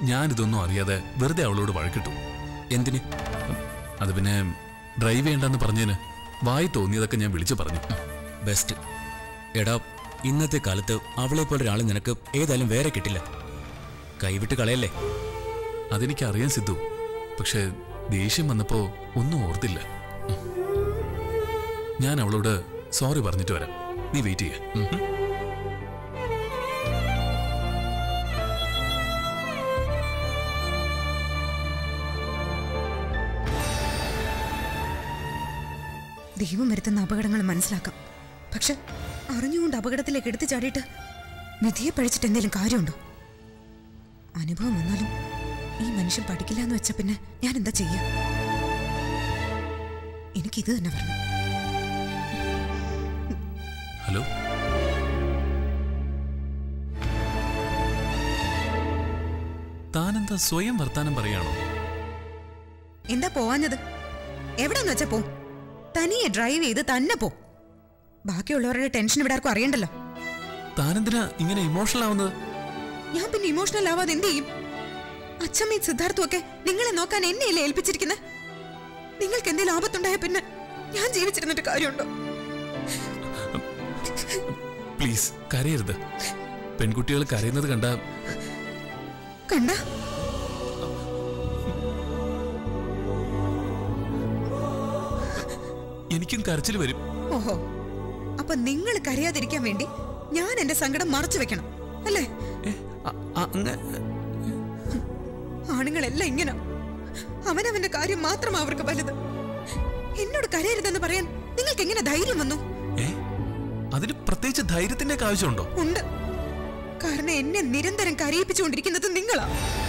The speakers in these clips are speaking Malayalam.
ഞാനിതൊന്നും അറിയാതെ വെറുതെ അവളോട് വഴക്കിട്ടു എന്തിന് അത് പിന്നെ ഡ്രൈവ് ചെയ്യണ്ടെന്ന് പറഞ്ഞതിന് വായി തോന്നിയതൊക്കെ ഞാൻ വിളിച്ചു പറഞ്ഞു ബെസ്റ്റ് എടാ ഇന്നത്തെ കാലത്ത് അവളെ പോലെ ഒരാൾ നിനക്ക് ഏതായാലും വേറെ കിട്ടില്ല കൈവിട്ട് കളയല്ലേ അതെനിക്കറിയാൻ സിദ്ധു പക്ഷെ ദേഷ്യം വന്നപ്പോ ഒന്നും ഓർത്തില്ല ഞാൻ അവളോട് സോറി പറഞ്ഞിട്ട് വരാം നീ വെയിറ്റ് ചെയ്യ ഉം. ദൈവം വരുത്തുന്ന അപകടങ്ങൾ മനസ്സിലാക്കാം പക്ഷെ അറിഞ്ഞുകൊണ്ട് അപകടത്തിലേക്ക് എടുത്തു ചാടിയിട്ട് വിധിയെ പഴിച്ചിട്ട് എന്തെങ്കിലും കാര്യമുണ്ടോ അനുഭവം വന്നാലും ഈ മനുഷ്യൻ പഠിക്കില്ല എന്ന് വെച്ച പിന്നെ ഞാൻ എന്താ ചെയ്യാ എനിക്കിത് തന്നെ പറഞ്ഞു ഹലോ താനെന്താ സ്വയം വർത്താനം പറയാണോ എന്താ പോവാഞ്ഞത് എവിടെന്ന് വെച്ചാ പോ തനിയെ ഡ്രൈവ് ചെയ്ത് തന്നെ പോ ബാക്കിയുള്ളവരുടെ ടെൻഷൻ ഇവിടെ ആർക്കും അറിയണ്ടല്ലോ താനെന്തിനാ ഇങ്ങനെ ഇമോഷണൽ ആവുന്നത് ഞാൻ പിന്നെ ഇമോഷണൽ ആവാതെ എന്ത് ചെയ്യും അച്ഛമ്മയും സിദ്ധാർത്ഥും ഒക്കെ നിങ്ങളെ നോക്കാൻ എന്നെയല്ലേ ഏൽപ്പിച്ചിരിക്കുന്നത് നിങ്ങൾക്ക് എന്തെങ്കിലും ആപത്തുണ്ടായ പിന്നെ ഞാൻ ജീവിച്ചിരുന്നിട്ട് കാര്യമുണ്ടോ പ്ലീസ് കരയരുത് പെൺകുട്ടികൾ കരയുന്നത് കണ്ട കണ്ട എനിക്കും കരച്ചിൽ വരും ഓഹോ അപ്പൊ നിങ്ങൾ കരയാതിരിക്കാൻ വേണ്ടി ഞാൻ എന്റെ സങ്കടം മറച്ചു വെക്കണം അല്ലേ ഏ, അ- അ- അങ്ങ- ആണുങ്ങളെല്ലാം ഇങ്ങനെ അവനവന്റെ കാര്യം മാത്രം അവർക്ക് വലുത് എന്നോട് കരയരുതെന്ന് പറയാൻ നിങ്ങൾക്ക് എങ്ങനെ ധൈര്യം വന്നു ഏ അതിന് പ്രത്യേകിച്ച് ധൈര്യത്തിന്റെ ഒക്കെ ആവശ്യമുണ്ടോ ഉണ്ട് കാരണം എന്നെ നിരന്തരം കരയിപ്പിച്ചുകൊണ്ടിരിക്കുന്നത് നിങ്ങളാ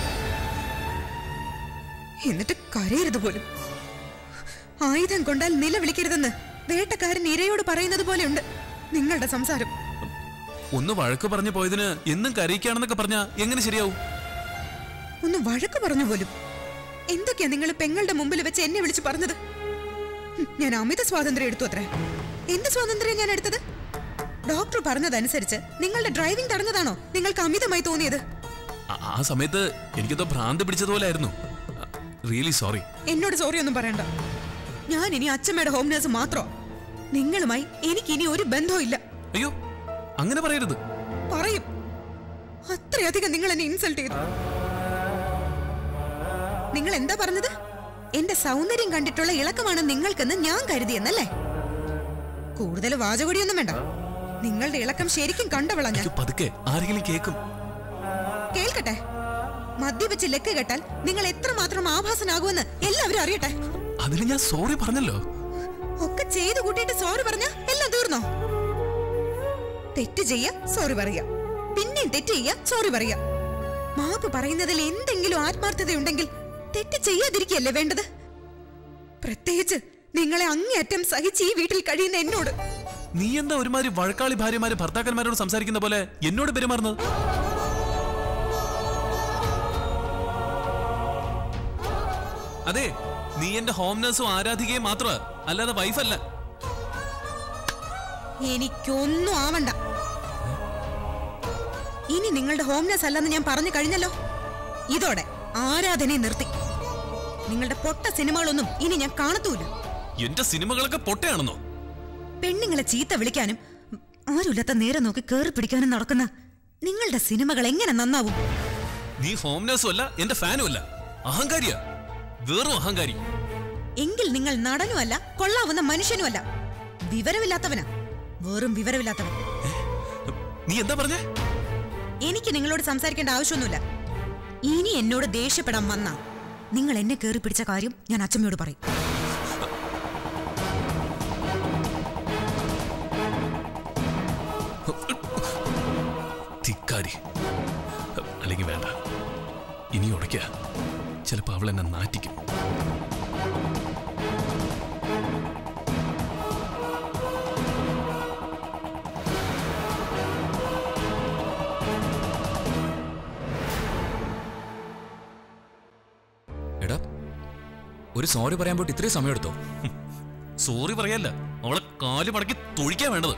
എന്നിട്ട് കരയരുത് പോലും ആയുധം കൊണ്ടാൽ നിലവിളിക്കരുതെന്ന് വേട്ടക്കാരൻ ഇരയോട് പറയുന്നത് പോലെയുണ്ട് നിങ്ങളുടെ സംസാരം ഒന്ന് വഴക്ക് പറഞ്ഞു പോയതിന് എന്നും കരയിക്കുകയാണെന്നൊക്കെ പറഞ്ഞാ എങ്ങനെ ശരിയാവും ഒന്ന് വഴക്ക് പറഞ്ഞു പോലും എന്തൊക്കെയാ നിങ്ങൾ പെങ്ങളുടെ മുമ്പിൽ വെച്ച് എന്നെ വിളിച്ചു പറഞ്ഞത് ഹും, ഞാൻ അമിത സ്വാതന്ത്ര്യം എടുത്തു അത്രേ എന്ത് സ്വാതന്ത്ര്യം ഞാൻ എടുത്തത് ഡോക്ടർ പറഞ്ഞതനുസരിച്ച് നിങ്ങളുടെ ഡ്രൈവിംഗ് തടഞ്ഞതാണോ നിങ്ങൾക്ക് അമിതമായി തോന്നിയത് ആ- ആ സമയത്ത് എനിക്കെന്തോ ഭ്രാന്ത് പിടിച്ചതുപോലെ ആയിരുന്നു റിയലി സോറി എന്നോട് സോറി ഒന്നും പറയണ്ട ഞാൻ ഇനി അച്ഛമ്മയുടെ ഹോം നേഴ്സ് മാത്രോ നിങ്ങളുമായി എനിക്ക് ഇനി ഒരു ബന്ധവും ഇല്ല അയ്യോ അങ്ങനെ പറയരുത് പറയും അത്രയധികം നിങ്ങൾ എന്നെ ഇൻസൾട്ട് ചെയ്തു നിങ്ങൾ എന്താ പറഞ്ഞത് എന്റെ സൗന്ദര്യം കണ്ടിട്ടുള്ള ഇളക്കമാണ് നിങ്ങൾക്കെന്ന് ഞാൻ കരുതിയെന്നല്ലേ കൂടുതൽ വാചകൊടിയൊന്നും വേണ്ട നിങ്ങളുടെ ഇളക്കം ശരിക്കും കണ്ടവളാ ഞാൻ അയ്യോ പതുക്കെ ആരെങ്കിലും കേൾക്കും കേൾക്കട്ടെ മദ്യപിച്ച് ലെക്ക് കെട്ടാൽ നിങ്ങൾ എത്രമാത്രം ആഭാസനാകുമെന്ന് എല്ലാവരും അറിയട്ടെ അതിന് ഞാൻ സോറി പറഞ്ഞല്ലോ ഒക്കെ ചെയ്തു കൂട്ടിയിട്ട് സോറി പറഞ്ഞ എല്ലാം തീർന്നോ തെറ്റ് ചെയ്യ സോറി പറയാ പിന്നെയും തെറ്റ് ചെയ്യ സോറി പറയാ മാപ്പ് പറയുന്നതിൽ എന്തെങ്കിലും ആത്മാർത്ഥതയുണ്ടെങ്കിൽ തെറ്റ് ചെയ്യാതിരിക്കല്ലേ വേണ്ടത് പ്രത്യേകിച്ച് നിങ്ങളെ അങ്ങേയറ്റം സഹിച്ച് ഈ വീട്ടിൽ കഴിയുന്ന എന്നോട് നീ എന്താ ഒരുമാതിരി വഴക്കാളി ഭാര്യമാര് ഭർത്താക്കന്മാരോട് സംസാരിക്കുന്ന പോലെ എന്നോട് പെരുമാറുന്നത് അതെ നീ എന്റെ ഹോം നഴ്സും ആരാധികയും മാത്ര അല്ലാതെ വൈഫല്ല എനിക്കൊന്നും ആവണ്ട ഇനി നിങ്ങളുടെ ഹോംനെസ് അല്ലെന്ന് ഞാൻ പറഞ്ഞു കഴിഞ്ഞല്ലോ ഇതോടെ ആരാധനയെ നിർത്തി നിങ്ങളുടെ പൊട്ട സിനിമകളൊന്നും ഇനി ഞാൻ കാണത്തൂല എന്റെ സിനിമകളൊക്കെ പൊട്ടയാണെന്നോ പെണ്ണുങ്ങളെ ചീത്ത വിളിക്കാനും ആരുമില്ലാത്ത നേരെ നോക്കി കേറി പിടിക്കാനും നടക്കുന്ന നിങ്ങളുടെ സിനിമകൾ എങ്ങനെ നന്നാവും നീ ഹോം നഴ്സും അല്ല എന്റെ ഫാനും അല്ല അഹങ്കാരിയാ വെറും അഹങ്കാരി എങ്കിൽ നിങ്ങൾ നടനുമല്ല കൊള്ളാവുന്ന മനുഷ്യനുമല്ല വിവരമില്ലാത്തവനാ വെറും വിവരമില്ലാത്തവൻ നീ എന്താ പറഞ്ഞേ എനിക്ക് നിങ്ങളോട് സംസാരിക്കേണ്ട ആവശ്യമൊന്നുമില്ല ഇനി എന്നോട് ദേഷ്യപ്പെടാൻ വന്ന നിങ്ങൾ എന്നെ കേറി പിടിച്ച കാര്യം ഞാൻ അച്ഛമ്മയോട് പറയും ധിക്കാരി അല്ലെങ്കിൽ വേണ്ട ഇനി ഉടയ്ക്ക ചിലപ്പോ അവൾ എന്നെ നാറ്റിക്കും എടാ ഒരു സോറി പറയാൻ പോയിട്ട് ഇത്രയും സമയം എടുത്തോ സോറി പറയല്ല അവളെ കാല് മടക്കി തൊഴിക്കാൻ വേണ്ടത്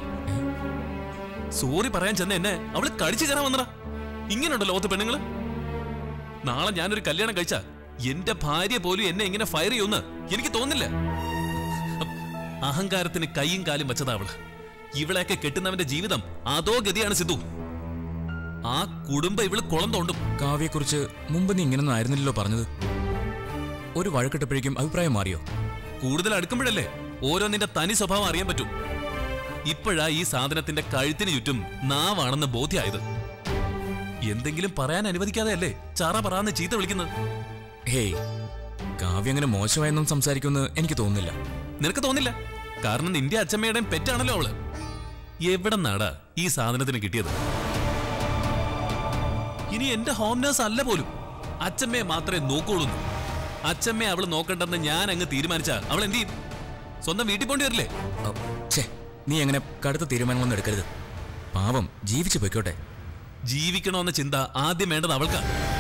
സോറി പറയാൻ ചെന്ന എന്നെ അവള് കടിച്ചു കയറാൻ വന്നടാ ഇങ്ങനെയുണ്ടോ ലോകത്ത് പെണ്ണുങ്ങള് നാളെ ഞാനൊരു കല്യാണം കഴിച്ച എന്റെ ഭാര്യ പോലും എന്നെ ഇങ്ങനെ ഫയർ ചെയ്യുമെന്ന് എനിക്ക് തോന്നില്ല അഹങ്കാരത്തിന് കൈയും കാലും വെച്ചതാ അവള് ഇവളെയൊക്കെ കെട്ടുന്നവന്റെ ജീവിതം അതോ ഗതിയാണ് സിദ്ധു ആ കുടുംബം ഇവള് കുളം തോണ്ടും കാവ്യെക്കുറിച്ച് മുമ്പ് നീ ഇങ്ങനൊന്നും ആയിരുന്നില്ലല്ലോ പറഞ്ഞത് ഒരു വഴക്കിട്ടപ്പോഴേക്കും അഭിപ്രായം മാറിയോ കൂടുതൽ അടുക്കുമ്പോഴല്ലേ ഓരോന്നിന്റെ തനി സ്വഭാവം അറിയാൻ പറ്റും ഇപ്പോഴാ ഈ സാധനത്തിന്റെ കഴുത്തിന് ചുറ്റും നാവാണെന്ന് ബോധ്യമായത് എന്തെങ്കിലും പറയാൻ അനുവദിക്കാതെ അല്ലേ ചറ പറയാന്ന് ചീത്ത വിളിക്കുന്നത് ഹേയ് കാവ്യ അങ്ങനെ മോശമായൊന്നും സംസാരിക്കുമെന്ന് എനിക്ക് തോന്നുന്നില്ല നിനക്ക് തോന്നില്ല കാരണം നിന്റെ അച്ഛമ്മയുടെയും പെറ്റാണല്ലോ അവള് എവിടെ നാടാ ഈ സാധനത്തിന് കിട്ടിയത് ഇനി എന്റെ ഹോം നേഴ്സ് അല്ല പോലും അച്ഛമ്മയെ മാത്രമേ നോക്കുള്ളൂ അച്ഛമ്മയെ അവള് നോക്കണ്ടെന്ന് ഞാൻ അങ്ങ് തീരുമാനിച്ച അവൾ എന്ത് ചെയ്യും സ്വന്തം വീട്ടിൽ പോണ്ടി വരില്ലേ അ, ഛേ നീ അങ്ങനെ കടുത്ത തീരുമാനങ്ങളൊന്നും എടുക്കരുത് പാവം ജീവിച്ചു പൊയ്ക്കോട്ടെ ജീവിക്കണമെന്ന ചിന്ത ആദ്യം വേണ്ടത് അവൾക്കാ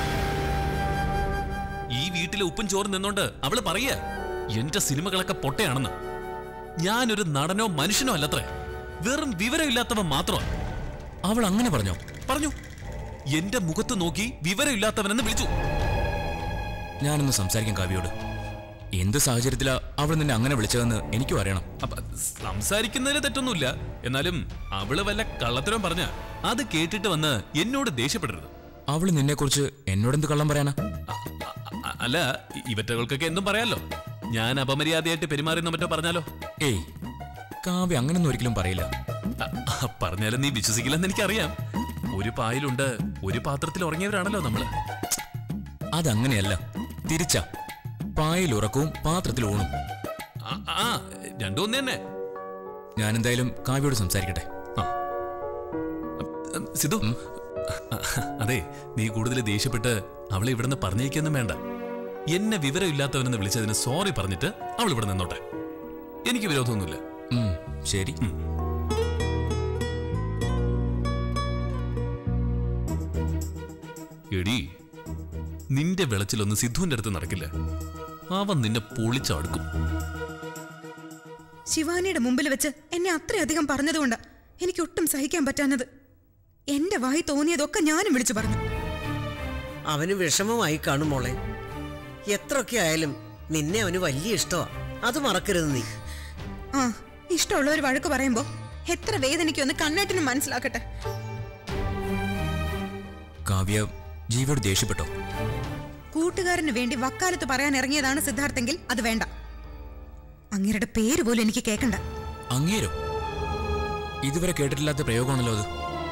ഈ വീട്ടിലെ ഉപ്പും ചോറും നിന്നോണ്ട് അവള് പറയ എന്റെ സിനിമകളൊക്കെ പൊട്ടയാണെന്ന് ഞാനൊരു നടനോ മനുഷ്യനോ അല്ലത്രേ വെറും വിവരമില്ലാത്തവൻ മാത്രമാ അവൾ അങ്ങനെ പറഞ്ഞോ പറഞ്ഞു എന്റെ മുഖത്ത് നോക്കി വിവരമില്ലാത്തവനെന്ന് വിളിച്ചു ഞാനൊന്ന് സംസാരിക്കാം കാവ്യോട് എന്ത് സാഹചര്യത്തിലാ അവൾ നിന്നെ അങ്ങനെ വിളിച്ചതെന്ന് എനിക്കും അറിയണം അപ്പ സംസാരിക്കുന്നതിൽ തെറ്റൊന്നുമില്ല എന്നാലും അവള് വല്ല കള്ളത്തരം പറഞ്ഞ അത് കേട്ടിട്ട് വന്ന് എന്നോട് ദേഷ്യപ്പെടരുത് അവൾ നിന്നെക്കുറിച്ച് എന്നോടെന്ത് കള്ളം പറയാനാ അ- അ- അല്ല ഇവറ്റകൾക്കൊക്കെ എന്തും പറയാലോ ഞാൻ അപമര്യാദയായിട്ട് പെരുമാറിയെന്നോ മറ്റോ പറഞ്ഞാലോ ഏയ് കാവ്യ അങ്ങനൊന്നും ഒരിക്കലും പറയില്ല അ- അ- പറഞ്ഞാലും നീ വിശ്വസിക്കില്ലെന്ന് എനിക്കറിയാം ഒരു പായിലുണ്ട് ഒരു പാത്രത്തിൽ ഉറങ്ങിയവരാണല്ലോ നമ്മള് അതങ്ങനെയല്ല തിരിച്ചാ പായിൽ ഉറക്കവും പാത്രത്തിൽ ഊണും ആ, ആ രണ്ടും ഒന്ന് തന്നെ ഞാൻ എന്തായാലും കാവ്യോട് സംസാരിക്കട്ടെ ആ. ഉം, സിധു അതെ നീ കൂടുതൽ ദേഷ്യപ്പെട്ട് അവളെ ഇവിടുന്ന് പറഞ്ഞേക്കൊന്നും വേണ്ട എന്നെ വിവരമില്ലാത്തവനെന്ന് വിളിച്ചതിന് സോറി പറഞ്ഞിട്ട് അവൾ ഇവിടെ നിന്നോട്ടെ എനിക്ക് വിരോധമൊന്നുമില്ല ഉം, ശരി എടി നിന്റെ വെളച്ചിലൊന്നും സിദ്ധുവിന്റെ അടുത്ത് നടക്കില്ല അവൻ നിന്നെ പൊളിച്ചടുക്കും ശിവാനിയുടെ മുമ്പിൽ വെച്ച് എന്നെ അത്രയധികം പറഞ്ഞതുകൊണ്ട് എനിക്ക് ഒട്ടും സഹിക്കാൻ പറ്റാഞ്ഞത് എന്റെ വായി തോന്നിയതൊക്കെ ഞാനും വിളിച്ചു പറഞ്ഞു അവന് വിഷമമായി കാണും മോളെ എത്രയൊക്കെ ആയാലും നിന്നെ അവന് വലിയ ഇഷ്ടമാ അത് മറക്കരുത് നീ ആ ഇഷ്ടമുള്ളവർ വഴക്ക് പറയുമ്പോ എത്ര വേദനിക്കുമെന്ന് കണ്ണേട്ടിനും മനസ്സിലാക്കട്ടെ കാവ്യ ജീവയോട് ദേഷ്യപ്പെട്ടോ കൂട്ടുകാരന് വേണ്ടി വക്കാലത്ത് പറയാൻ ഇറങ്ങിയതാണ് സിദ്ധാർത്ഥെങ്കിൽ അത് വേണ്ട അങ്ങേരുടെ പേര് പോലും എനിക്ക് കേൾക്കണ്ട അങ്ങേരോ ഇതുവരെ കേട്ടിട്ടില്ലാത്ത പ്രയോഗമാണല്ലോ അത്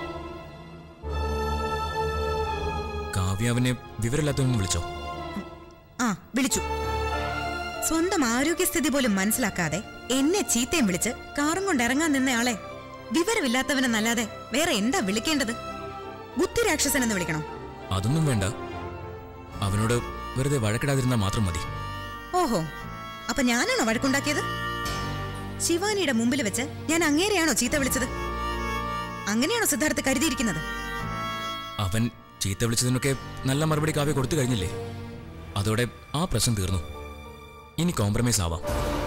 കാവ്യ അവനെ വിവരമില്ലാത്തവനെന്ന് വിളിച്ചോ ആ വിളിച്ചു സ്വന്തം ആരോഗ്യസ്ഥിതി പോലും മനസ്സിലാക്കാതെ എന്നെ ചീത്തയും വിളിച്ച് കാറും കൊണ്ട് ഇറങ്ങാൻ നിന്നയാളെ വിവരമില്ലാത്തവനെന്നല്ലാതെ വേറെ എന്താ വിളിക്കേണ്ടത് ബുദ്ധിരാക്ഷസൻ എന്ന് വിളിക്കണോ അതൊന്നും വേണ്ട അവനോട് വെറുതെ വഴക്കിടാതിരുന്നാൽ മാത്രം മതി ഓഹോ അപ്പൊ ഞാനാണോ വഴക്കുണ്ടാക്കിയത് ശിവാനിയുടെ മുമ്പിൽ വെച്ച് ഞാൻ അങ്ങേരെയാണോ ചീത്ത വിളിച്ചത് അങ്ങനെയാണോ സിദ്ധാർത്ഥ് കരുതിയിരിക്കുന്നത് അവൻ ചീത്ത വിളിച്ചതിനൊക്കെ നല്ല മറുപടി കാവ്യ കൊടുത്തു കഴിഞ്ഞില്ലേ അതോടെ ആ പ്രശ്നം തീർന്നു ഇനി കോംപ്രമൈസ് ആവാം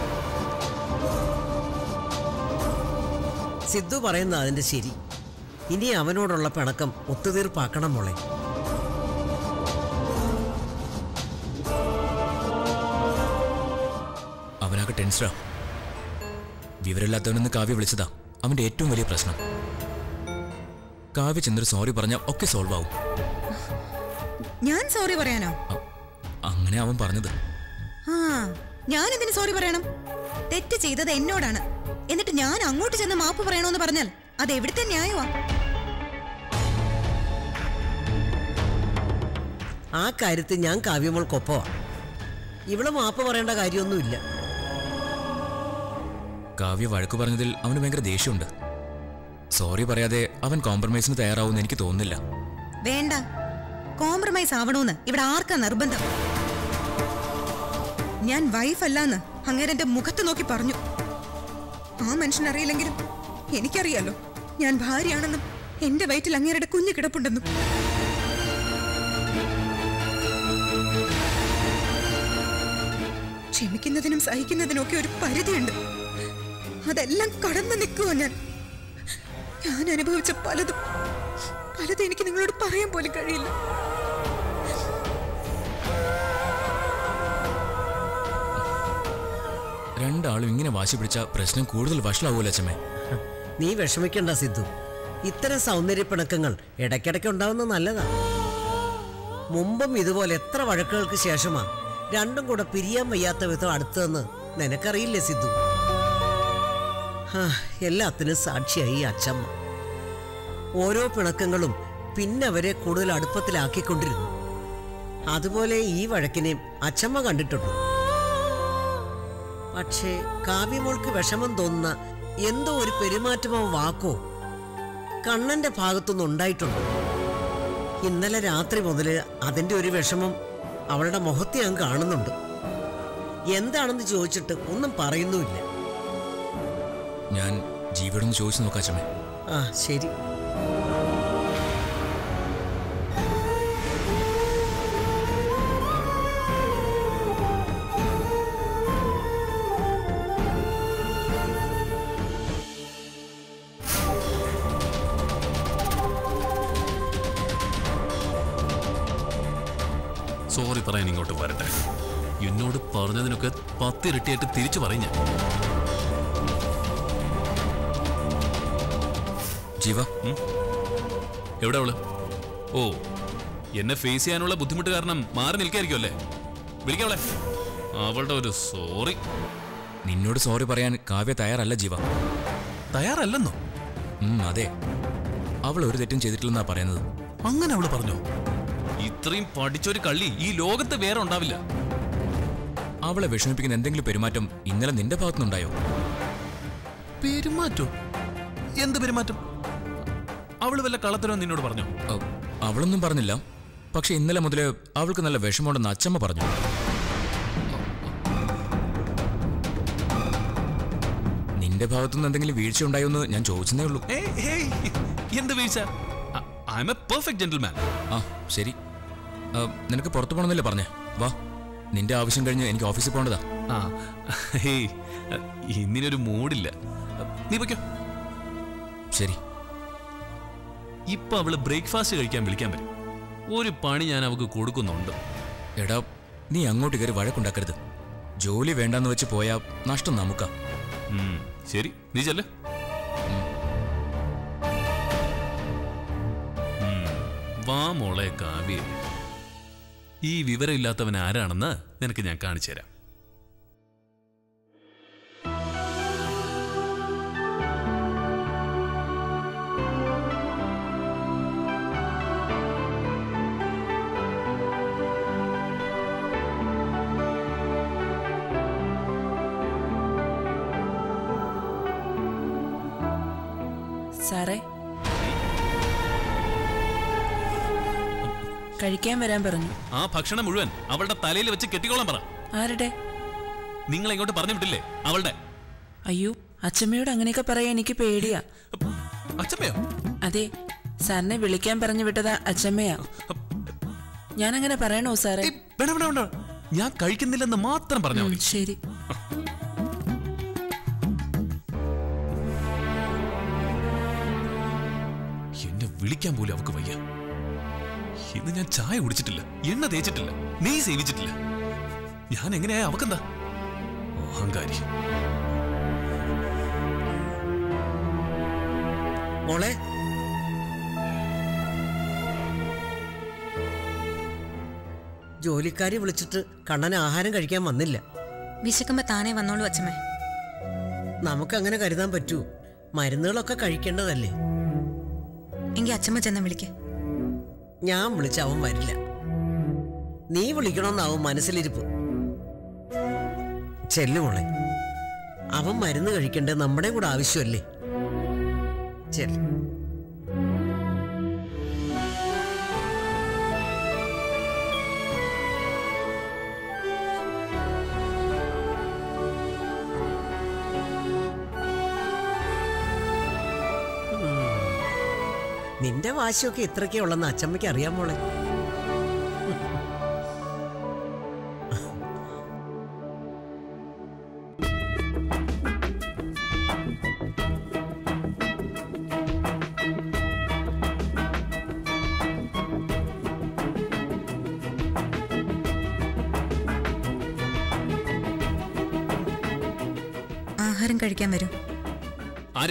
സിദ്ധു പറയുന്ന അതിന്റെ ശരി ഇനി അവനോടുള്ള പിണക്കം ഒത്തുതീർപ്പാക്കണം മോളെ അവനാകെ ടെൻഷനാ വിവരമില്ലാത്തവനെന്ന് കാവ്യ വിളിച്ചതാ അവന്റെ ഏറ്റവും വലിയ പ്രശ്നം കാവ്യ ചെന്നൊരു സോറി പറഞ്ഞാൽ ഒക്കെ സോൾവ് ആവും ഞാൻ സോറി പറയാനോ അ- അങ്ങനെ അവൻ പറഞ്ഞത് ആ ഞാൻ എന്തിനു സോറി പറയണം തെറ്റ് ചെയ്തത് എന്നോടാണ് എന്നിട്ട് ഞാൻ അങ്ങോട്ട് ചെന്ന് മാപ്പ് പറയണമെന്ന് പറഞ്ഞാൽ അത് എവിടുത്തെ ന്യായമാ ആ കാര്യത്തിൽ ഞാൻ കാവ്യമോൾക്കൊപ്പമാ ഇവള് മാപ്പ് പറയേണ്ട കാര്യമൊന്നുമില്ല കാവ്യ വഴക്കു പറഞ്ഞതിൽ അവന് ഭയങ്കര ദേഷ്യമുണ്ട് സോറി പറയാതെ അവൻ കോംപ്രമൈസിന് തയ്യാറാവുമെന്ന് എനിക്ക് തോന്നുന്നില്ല വേണ്ട കോംപ്രമൈസ് ആവണോന്ന് ഇവിടെ ആർക്കാ നിർബന്ധം ഞാൻ വൈഫ് അല്ലാന്ന് അങ്ങേരെ എന്റെ മുഖത്ത് നോക്കി പറഞ്ഞു ആ മനുഷ്യൻ അറിയില്ലെങ്കിലും എനിക്കറിയാലോ ഞാൻ ഭാര്യയാണെന്നും എന്റെ വയറ്റിൽ അങ്ങേരുടെ കുഞ്ഞു കിടപ്പുണ്ടെന്നും ക്ഷമിക്കുന്നതിനും സഹിക്കുന്നതിനും ഒക്കെ ഒരു പരിധിയുണ്ട് അതെല്ലാം കടന്നു നിൽക്കുമോ ഞാൻ ഞാൻ അനുഭവിച്ച പലതും പലതും എനിക്ക് നിങ്ങളോട് പറയാൻ പോലും കഴിയില്ല രണ്ടാളും ഇങ്ങനെ വാശി പിടിച്ച പ്രശ്നം കൂടുതൽ വഷളാവൂല അച്ഛമ്മേ നീ വിഷമിക്കണ്ട സിദ്ധു ഇത്തരം സൗന്ദര്യ പിണക്കങ്ങൾ ഇടയ്ക്കിടയ്ക്ക് ഉണ്ടാവുന്നത് നല്ലതാ മുമ്പും ഇതുപോലെ എത്ര വഴക്കുകൾക്ക് ശേഷമാ രണ്ടും കൂടെ പിരിയാൻ വയ്യാത്ത വിധം അടുത്തതെന്ന് നിനക്കറിയില്ലേ സിദ്ധു ഹാ, എല്ലാത്തിനും സാക്ഷിയായി ഈ അച്ചമ്മ ഓരോ പിണക്കങ്ങളും പിന്നെ അവരെ കൂടുതൽ അടുപ്പത്തിലാക്കിക്കൊണ്ടിരുന്നു അതുപോലെ ഈ വഴക്കിനെയും അച്ചമ്മ കണ്ടിട്ടുണ്ട് പക്ഷേ കാവ്യമോൾക്ക് വിഷമം തോന്നുന്ന എന്തോ ഒരു പെരുമാറ്റമോ വാക്കോ കണ്ണന്റെ ഭാഗത്തുനിന്ന് ഉണ്ടായിട്ടുണ്ട് ഇന്നലെ രാത്രി മുതൽ അതിന്റെ ഒരു വിഷമം അവളുടെ മുഖത്ത് ഞാൻ കാണുന്നുണ്ട് എന്താണെന്ന് ചോദിച്ചിട്ട് ഒന്നും പറയുന്നുമില്ല ഞാൻ ജീവയോടൊന്ന് ചോദിച്ചു നോക്കാം അച്ഛമ്മേ ആ ശരി സോറി പറയാൻ ഇങ്ങോട്ട് വരട്ടെ എന്നോട് പറഞ്ഞതിനൊക്കെ പത്തിരട്ടിയായിട്ട് തിരിച്ചു പറയും ഞാൻ ജീവ എവിടെ അവള് ഓ എന്നെ ഫേസ് ചെയ്യാനുള്ള ബുദ്ധിമുട്ട് കാരണം മാറി നിൽക്കായിരിക്കും അല്ലേ വിളിക്കവളെ അവളുടെ ഒരു സോറി നിന്നോട് സോറി പറയാൻ കാവ്യ തയ്യാറല്ല ജീവ തയ്യാറല്ലെന്നോ ഉം, അതെ അവൾ ഒരു തെറ്റും ചെയ്തിട്ടില്ലെന്നാ പറയുന്നത് അങ്ങനെ അവള് പറഞ്ഞോ ഇത്രയും പഠിച്ചൊരു കള്ളി ഈ ലോകത്ത് വേറെ ഉണ്ടാവില്ല അവളെ വിഷമിപ്പിക്കുന്ന എന്തെങ്കിലും പെരുമാറ്റം ഇന്നലെ നിന്റെ ഭാഗത്തുനിന്നുണ്ടായോ പെരുമാറ്റോ എന്ത് പെരുമാറ്റം അവള് വല്ല കള്ളത്തരോ നിന്നോട് പറഞ്ഞോ ഔ, അവളൊന്നും പറഞ്ഞില്ല പക്ഷെ ഇന്നലെ മുതൽ അവൾക്ക് നല്ല വിഷമമുണ്ടെന്ന് അച്ചമ്മ പറഞ്ഞു നിന്റെ ഭാഗത്തുനിന്ന് എന്തെങ്കിലും വീഴ്ച ഉണ്ടായോ എന്ന് ഞാൻ ചോദിച്ചതേ ഉള്ളൂ ഏയ്, ഹേയ്, എന്ത് വീഴ്ച I'm a perfect gentleman ആ ശരി ആ, നിനക്ക് പുറത്തു പോകണമെന്നല്ലേ പറഞ്ഞേ വാ നിന്റെ ആവശ്യം കഴിഞ്ഞ് എനിക്ക് ഓഫീസിൽ പോകേണ്ടതാ ആ ഹേയ് ഇന്നിനൊരു മൂഡില്ല നീ പൊയ്ക്കോ ശരി ഇപ്പൊ അവള് ബ്രേക്ക്ഫാസ്റ്റ് കഴിക്കാൻ വിളിക്കാൻ വരും ഒരു പണി ഞാൻ അവക്ക് കൊടുക്കുന്നുണ്ട് എടാ നീ അങ്ങോട്ട് കയറി വഴക്കുണ്ടാക്കരുത് ജോലി വേണ്ടാന്ന് വെച്ച് പോയാ നഷ്ടം നമുക്കാ ഉം, ശരി നീ ചെല്ല് ഉം, വാ മോളെ കാവ്യ ഈ വിവരമില്ലാത്തവൻ ആരാണെന്ന് നിനക്ക് ഞാൻ കാണിച്ചു തരാം സാറേ കഴിക്കാൻ വരാൻ പറഞ്ഞു ആ ഭക്ഷണം മുഴുവൻ അവളുടെ തലയിൽ വെച്ച് കെട്ടിക്കോളാൻ പറ ആരുടെ നിങ്ങൾ ഇങ്ങോട്ട് പറഞ്ഞു വിട്ടില്ലേ അവളുടെ അയ്യോ അച്ഛമ്മയോട് അങ്ങനെയൊക്കെ പറയാൻ എനിക്ക് പേടിയാ അച്ഛമ്മയോ അതെ സാറിനെ വിളിക്കാൻ പറഞ്ഞു വിട്ടതാ അച്ഛമ്മയാ ഞാൻ അങ്ങനെ പറയണോ സാറേ ഏയ്, വേണ്ട വേണ്ട വേണ്ട ഞാൻ കഴിക്കുന്നില്ലെന്ന് മാത്രം പറഞ്ഞാൽ ഉം, മതി ശരി എന്നെ വിളിക്കാൻ പോലും അവക്ക് വയ്യ ഇന്ന് ഞാൻ ചായ കുടിച്ചിട്ടില്ല എണ്ണ തേച്ചിട്ടില്ല നീ സേവിച്ചിട്ടില്ല ഞാൻ എങ്ങനെയാ അവക്കെന്താ അഹങ്കാരി മോളെ ജോലിക്കാരി വിളിച്ചിട്ട് കണ്ണൻ ആഹാരം കഴിക്കാൻ വന്നില്ല വിശക്കുമ്പോ താനേ വന്നോളൂ അച്ഛമ്മേ നമുക്കങ്ങനെ കരുതാൻ പറ്റൂ മരുന്നുകളൊക്കെ കഴിക്കേണ്ടതല്ലേ എങ്കിൽ അച്ഛമ്മ ചെന്ന് വിളിക്ക് ഞാൻ വിളിച്ച അവൻ വരില്ല നീ വിളിക്കണമെന്നാവും മനസ്സിലിരിപ്പ് ചെല്ലു മോളെ അവൻ മരുന്ന് കഴിക്കേണ്ടത് നമ്മുടെ കൂടെ ആവശ്യമല്ലേ ചെല്ല് നിന്റെ വാശിയൊക്കെ ഇത്രയ്ക്കേ ഉള്ളെന്ന് അച്ചമ്മയ്ക്ക് അറിയാൻ മോളെ ആഹാരം കഴിക്കാൻ വരും ആര്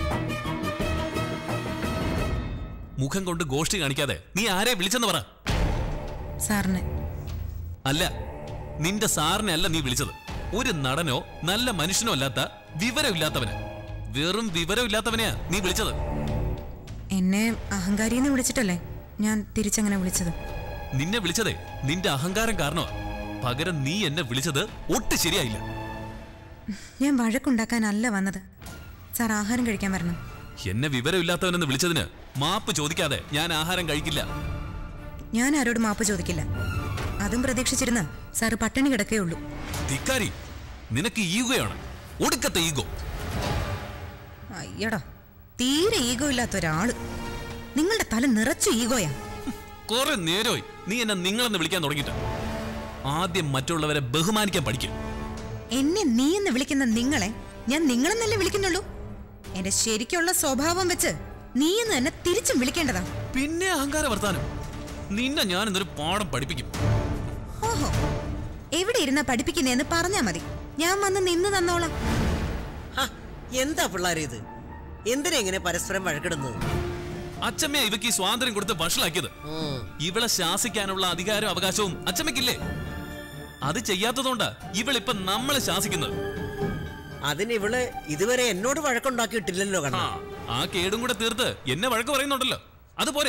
മുഖം കൊണ്ട് ഗോഷ്ടി കാണിക്കാതെ നീ ആരെ വിളിച്ചെന്ന് പറ സാറിനെ അല്ല നിന്റെ സാറിനെ അല്ല നീ വിളിച്ചത് ഒരു നടനോ നല്ല മനുഷ്യനോ അല്ലാത്ത വിവരമില്ലാത്തവന് വെറും വിവരമില്ലാത്തവനെയാ നീ വിളിച്ചത് എന്നെ അഹങ്കാരിന്ന് വിളിച്ചിട്ടല്ലേ ഞാൻ തിരിച്ചങ്ങനെ വിളിച്ചത് നിന്നെ വിളിച്ചതേ നിന്റെ അഹങ്കാരം കാരണമാ പകരം നീ എന്നെ വിളിച്ചത് ഒട്ടും ശരിയായില്ല ഞാൻ വഴക്കുണ്ടാക്കാനല്ല വന്നത് സാർ ആഹാരം കഴിക്കാൻ വരണം എന്നെ വിവരമില്ലാത്തവനെന്ന് വിളിച്ചതിന് മാപ്പ് ചോദിക്കാതെ ഞാൻ ആഹാരം കഴിക്കില്ല ഞാൻ ആരോട് മാപ്പ് ചോദിക്കില്ല അതും പ്രതീക്ഷിച്ചിരുന്ന സാറ് പട്ടിണി കിടക്കേ ഉള്ളൂ ധിക്കാരി നിനക്ക് ഈഗോയാണ് ഒടുക്കത്തെ ഈഗോ അയ്യടാ തീരെ ഈഗോ ഇല്ലാത്ത ഒരാള് നിങ്ങളുടെ തല നിറച്ചു ഈഗോയാ കുറെ നേരമായി നീ എന്നെ നിങ്ങളെന്ന് വിളിക്കാൻ തുടങ്ങിയിട്ട് ആദ്യം മറ്റുള്ളവരെ ബഹുമാനിക്കാൻ പഠിക്കും എന്നെ നീ എന്ന് വിളിക്കുന്ന നിങ്ങളെ ഞാൻ നിങ്ങളെന്നല്ലേ വിളിക്കുന്നുള്ളൂ എന്റെ ശരിക്കുള്ള സ്വഭാവം വെച്ച് നീ എന്ന് തന്നെ തിരിച്ചും വിളിക്കേണ്ടതാ പിന്നെ അഹങ്കാര വർത്താനം നിന്നെ ഞാൻ ഇന്നൊരു പാഠം പഠിപ്പിക്കും ഓഹോ എവിടെ ഇരുന്നാ പഠിപ്പിക്കുന്നേന്ന് പറഞ്ഞാ മതി ഞാൻ വന്ന് നിന്ന് തന്നോളാം ഹ, എന്താ പിള്ളേരെ ഇത് എന്തിനാ ഇങ്ങനെ പരസ്പരം വഴക്കിടുന്നത് അച്ഛമ്മ ഇവക്ക് ഈ സ്വാതന്ത്ര്യം കൊടുത്ത് വഷളാക്കിയത് ഉം. ഇവളെ ശാസിക്കാനുള്ള അധികാരവും അവകാശവും അച്ഛമ്മയ്ക്കില്ലേ അത് ചെയ്യാത്തതുകൊണ്ടാ ഇവളിപ്പൊ നമ്മളെ ശാസിക്കുന്നത് അതിന് ഇവള് ഇതുവരെ എന്നോട് വഴക്കുണ്ടാക്കിയിട്ടില്ലല്ലോ ആ, കണ്ണ ആ കേടും കൂടെ തീർത്ത് എന്നെ വഴക്ക് പറയുന്നുണ്ടല്ലോ അതുപോലെ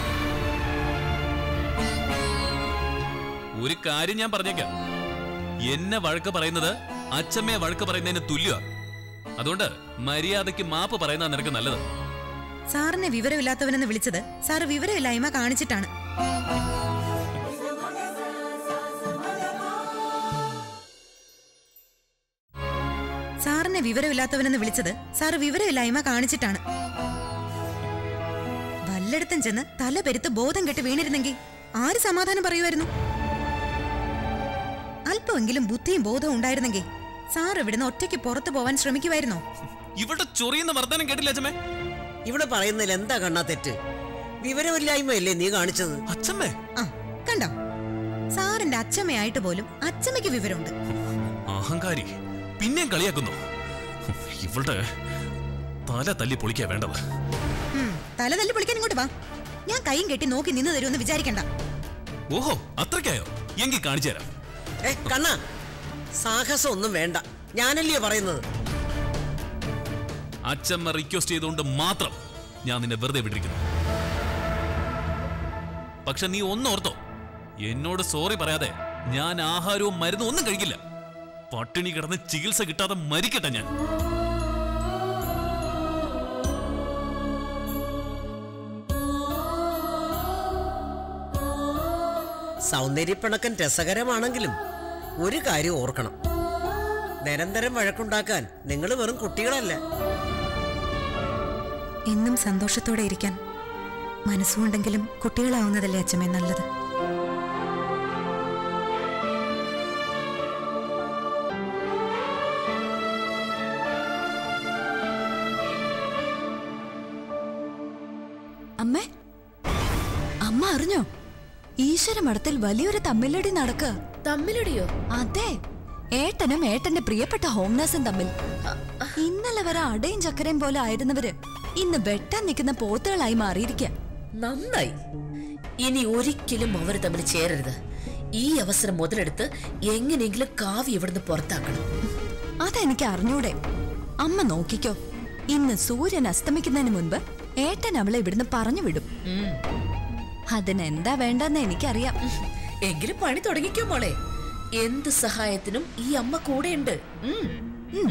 ഒരു കാര്യം ഞാൻ പറഞ്ഞേക്കാം എന്നെ വഴക്ക് പറയുന്നത് അച്ഛമ്മയെ വഴക്ക് പറയുന്നതിന് തുല്യ അതുകൊണ്ട് മര്യാദയ്ക്ക് മാപ്പ് പറയുന്ന നിനക്ക് നല്ലത് സാറിനെ വിവരമില്ലാത്തവനെന്ന് വിളിച്ചത് സാറ് വിവരമില്ലായ്മ കാണിച്ചിട്ടാണ് സാറിനെ വിവരമില്ലാത്തവനെന്ന് വിളിച്ചത് സാറ് വിവരമില്ലായ്മ കാണിച്ചിട്ടാണ് വല്ലയിടത്തും ചെന്ന് തല പെരുത്ത് ബോധം കെട്ട് വീണിരുന്നെങ്കിൽ ആര് സമാധാനം പറയുമായിരുന്നു അല്പമെങ്കിലും ബുദ്ധിയും ബോധവും ഉണ്ടായിരുന്നെങ്കിൽ സാർ ഇവിടുന്ന് ഒറ്റയ്ക്ക് പുറത്തു പോവാൻ ശ്രമിക്കുമായിരുന്നോ ഇവളുടെ ചൊറിയുന്ന വർത്തമാനം കേട്ടില്ല അച്ഛമ്മേ ഇവിടെ പറയുന്നതിൽ എന്താ കണ്ണാ തെറ്റ് വിവരമില്ലായ്മയല്ലേ നീ കാണിച്ചത് അച്ഛമ്മേ ആ കണ്ടോ സാറിന്റെ അച്ഛമ്മയായിട്ട് പോലും അച്ഛമ്മയ്ക്ക് വിവരമുണ്ട് അഹങ്കാരി പിന്നെയും കളിയാക്കുന്നു ഇവളുടെ തല തല്ലി പൊളിക്കാ വേണ്ടത് ഉം, തല തല്ലി പൊളിക്കാൻ ഇങ്ങോട്ട് വാ ഞാൻ കൈയും കെട്ടി നോക്കി നിന്ന് തരുമെന്ന് വിചാരിക്കണ്ട ഓഹോ അത്രയ്ക്കായോ എങ്കിൽ കാണിച്ചു തരാം ഏ കണ്ണ സാഹസം ഒന്നും വേണ്ട ഞാനല്ലയോ പറയുന്നത് അച്ഛമ്മ റിക്വസ്റ്റ് ചെയ്തുകൊണ്ട് മാത്രം ഞാൻ നിന്നെ വെറുതെ വിട്ടിരിക്കുന്നു പക്ഷെ നീ ഒന്നോർത്തോ എന്നോട് സോറി പറയാതെ ഞാൻ ആഹാരവും മരുന്നും ഒന്നും കഴിക്കില്ല പട്ടിണി കിടന്ന് ചികിത്സ കിട്ടാതെ മരിക്കട്ടെ ഞാൻ സൗന്ദര്യപ്പിണക്കൻ രസകരമാണെങ്കിലും ഒരു കാര്യം ഓർക്കണം നിരന്തരം വഴക്കുണ്ടാക്കാൻ നിങ്ങൾ വെറും കുട്ടികളല്ല എന്നും സന്തോഷത്തോടെ ഇരിക്കാൻ മനസ്സുകൊണ്ടെങ്കിലും കുട്ടികളാവുന്നതല്ലേ അച്ഛമ്മേ നല്ലത് അമ്മേ അമ്മ അറിഞ്ഞോ ഈശ്വര മഠത്തിൽ വലിയൊരു തമ്മിലടി നടക്കുക തമ്മിലടിയോ അതെ ഏട്ടനും ഏട്ടന്റെ പ്രിയപ്പെട്ട ഹോം നഴ്സും തമ്മിൽ ഇന്നലെ വരെ അടയും ചക്കരയും പോലെ ആയിരുന്നവര് ഇന്ന് വെട്ടാൻ നിൽക്കുന്ന പോത്തുകളായി മാറിയിരിക്കുക നന്നായി ഇനി ഒരിക്കലും അവർ തമ്മിൽ ചേരരുത് ഈ അവസരം മുതലെടുത്ത് എങ്ങനെയെങ്കിലും കാവി ഇവിടുന്ന് പുറത്താക്കണം അതെനിക്ക് അറിഞ്ഞൂടെ അമ്മ നോക്കിക്കോ ഇന്ന് സൂര്യൻ അസ്തമിക്കുന്നതിന് മുൻപ് ഏട്ടൻ അവളെ ഇവിടുന്ന് പറഞ്ഞു വിടും ഉം. അതിനെന്താ വേണ്ടെന്ന് എനിക്കറിയാം എങ്കിലും പണി തുടങ്ങിക്കോ മോളെ എന്ത് സഹായത്തിനും ഈ അമ്മ കൂടെയുണ്ട് ഉം.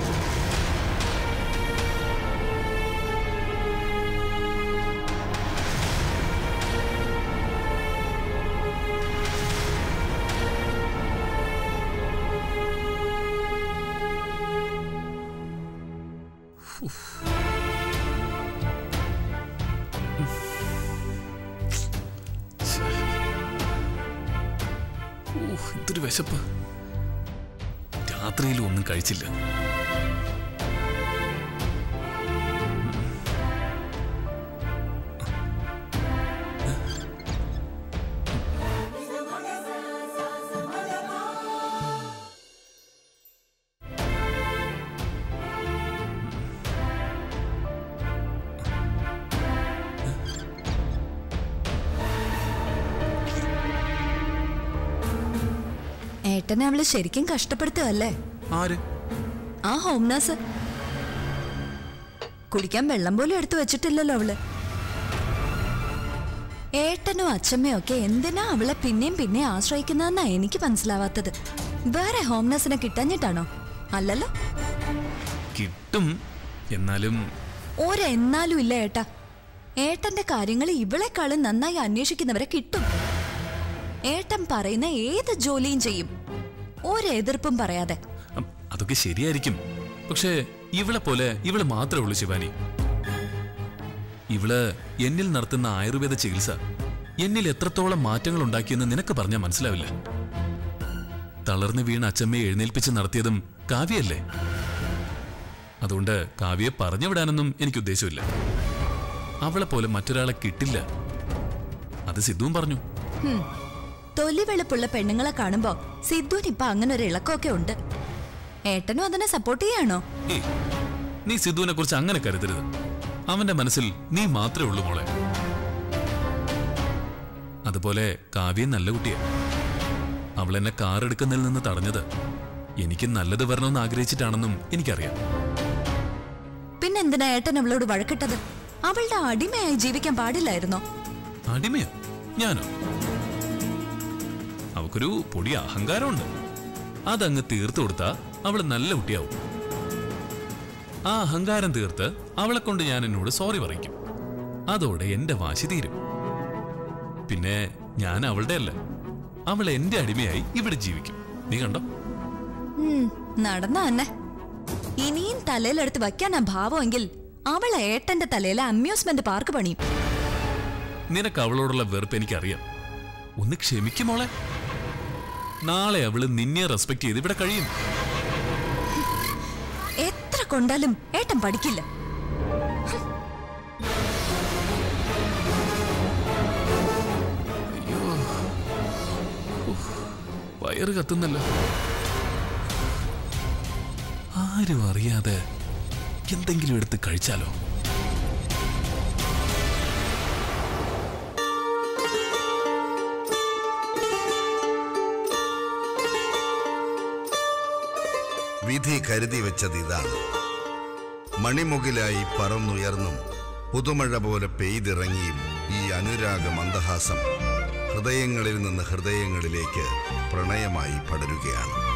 ഊഹ്, എന്തൊരു വിശപ്പ് രാത്രിയിലും ഒന്നും കഴിച്ചില്ല ഏട്ടനെ അവള് ശരിക്കും കഷ്ടപ്പെടുത്തുകയല്ലേ ആര് ആ ഹോം നഴ്സ് കുടിക്കാൻ വെള്ളം പോലും എടുത്തു വെച്ചിട്ടില്ലല്ലോ അവള് ഏട്ടനും അച്ഛമ്മയും ഒക്കെ എന്തിനാ അവളെ പിന്നെയും പിന്നെയും ആശ്രയിക്കുന്നതെന്നാ എനിക്ക് മനസ്സിലാവാത്തത് വേറെ ഹോം നഴ്സിനെ കിട്ടാഞ്ഞിട്ടാണോ അല്ലല്ലോ കിട്ടും എന്നാലും ഒരെന്നാലും ഇല്ല ഏട്ടാ ഏട്ടന്റെ കാര്യങ്ങൾ ഇവളെക്കാളും നന്നായി അന്വേഷിക്കുന്നവരെ കിട്ടും ഏട്ടൻ പറയുന്ന ഏത് ജോലിയും ചെയ്യും ഒരെതിർപ്പും പറയാതെ അം, അതൊക്കെ ശരിയായിരിക്കും പക്ഷേ ഇവളെ പോലെ ഇവള് മാത്രമേ ഉള്ളൂ ശിവാനി ഇവള് എന്നിൽ നടത്തുന്ന ആയുർവേദ ചികിത്സ എന്നിൽ എത്രത്തോളം മാറ്റങ്ങൾ ഉണ്ടാക്കിയെന്ന് നിനക്ക് പറഞ്ഞാൽ മനസ്സിലാവില്ല തളർന്നു വീണ അച്ചമ്മയെ എഴുന്നേൽപ്പിച്ച് നടത്തിയതും കാവ്യല്ലേ അതുകൊണ്ട് കാവ്യയെ പറഞ്ഞു വിടാനൊന്നും എനിക്ക് ഉദ്ദേശമില്ല അവളെ പോലെ മറ്റൊരാളെ കിട്ടില്ല അത് സിദ്ധുവും പറഞ്ഞു ഹും. തൊലി വെളുപ്പുള്ള പെണ്ണുങ്ങളെ കാണുമ്പോ സിദ്ധുവിന് ഇപ്പൊ അങ്ങനെ ഒരു ഇളക്കമൊക്കെ ഉണ്ട് ഏട്ടനും അതിനെ സപ്പോർട്ട് ചെയ്യാണോ ഏയ് നീ സിദ്ധുവിനെ കുറിച്ച് അങ്ങനെ കരുതരുത് അവന്റെ മനസ്സിൽ നീ മാത്രമേ ഉള്ളൂ മോളെ അതുപോലെ കാവ്യം നല്ല കുട്ടിയാ അവൾ എന്നെ കാർ എടുക്കുന്നതിൽ നിന്ന് തടഞ്ഞത് എനിക്ക് നല്ലത് വരണമെന്ന് ആഗ്രഹിച്ചിട്ടാണെന്നും എനിക്കറിയാം പിന്നെന്തിനാ ഏട്ടൻ അവളോട് വഴക്കിട്ടത് അവളുടെ അടിമയായി ജീവിക്കാൻ പാടില്ലായിരുന്നോ അടിമയോ ഞാനോ അവക്കൊരു പൊടി അഹങ്കാരമുണ്ട് അതങ്ങ് തീർത്തു കൊടുത്താ അവള് നല്ല കുട്ടിയാവും ആ അഹങ്കാരം തീർത്ത് അവളെ കൊണ്ട് ഞാൻ എന്നോട് സോറി പറയിക്കും അതോടെ എന്റെ വാശി തീരും പിന്നെ ഞാൻ അവളുടെ അല്ല അവൾ എന്റെ അടിമയായി ഇവിടെ ജീവിക്കും നീ കണ്ടോ ഉം, നടന്ന തന്നെ ഇനിയും തലയിലെടുത്ത് വയ്ക്കാനാ ഭാവമെങ്കിൽ അവൾ ഏട്ടന്റെ തലയിലെ അമ്യൂസ്മെന്റ് പാർക്ക് പണിയും നിനക്ക് അവളോടുള്ള വെറുപ്പ് എനിക്കറിയാം ഒന്ന് ക്ഷമിക്കും മോളെ നാളെ അവള് നിന്നെ റെസ്പെക്ട് ചെയ്ത് ഇവിടെ കഴിയും എത്ര കൊണ്ടാലും ഏട്ടൻ പഠിക്കില്ല അയ്യോ ഉഫ്, വയറ് കത്തുന്നല്ലോ ആരും അറിയാതെ എന്തെങ്കിലും എടുത്ത് കഴിച്ചാലോ വിധി കരുതി വെച്ചത് ഇതാണ് മണിമുകിലായി പറന്നുയർന്നും പുതുമഴ പോലെ പെയ്തിറങ്ങിയും ഈ അനുരാഗ മന്ദഹാസം ഹൃദയങ്ങളിൽ നിന്ന് ഹൃദയങ്ങളിലേക്ക് പ്രണയമായി പടരുകയാണ്